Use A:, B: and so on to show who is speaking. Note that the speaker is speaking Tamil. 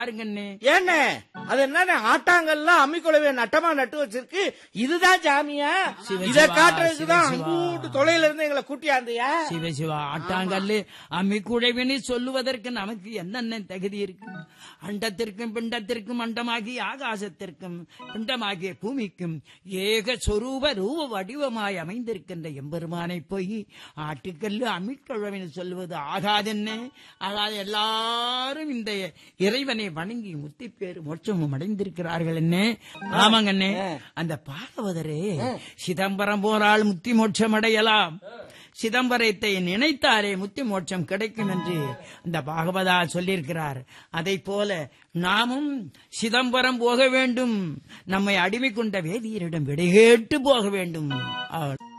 A: பாருங்கண்ணே
B: ஏண்ணே அது என்ன ஆட்டாங்கல்லாம் அம்மிக்குழவைய நட்டமா நட்டு வச்சிருக்கு இதுதான் ஜாமியா
A: சிவ
B: இத
A: சிவா,
B: காட்டுறதுக்குதான்
A: சிவ சிவா.
B: அங்கூட்டு தொலைல இருந்து எங்களை கூட்டியாந்தியா
A: சிவசிவா ஆட்டாங்கல்லு அம்மிக்குழைவினி சொல்லுவதற்கு நமக்கு என்னென்ன தகுதி இருக்கு அண்டத்திற்கும் பிண்டத்திற்கும் அண்டமாகி ஆகாசத்திற்கும் பிண்டமாகிய பூமிக்கும் ஏக சொரூப ரூப வடிவமாய் அமைந்திருக்கின்ற எம்பெருமானை போய் ஆட்டுக்கல்லு அம்மிக்குழவினி சொல்லுவது ஆகாதென்ன ஆகாது எல்லாரும் இந்த இறைவனை வணங்கி முத்தி பேரு மோட்சமும் அடைந்திருக்கிறார்கள் என்ன ஆமாங்கண்ணே அந்த பாகவதரே சிதம்பரம் போனால் முத்தி மோட்சம் அடையலாம் சிதம்பரத்தை நினைத்தாரே முத்தி மோட்சம் கிடைக்கும் என்று இந்த பாகவதா சொல்லியிருக்கிறார் அதை போல நாமும் சிதம்பரம் போக வேண்டும் நம்மை அடிமை கொண்ட வேதியரிடம் விடைகேட்டு போக வேண்டும் அவள்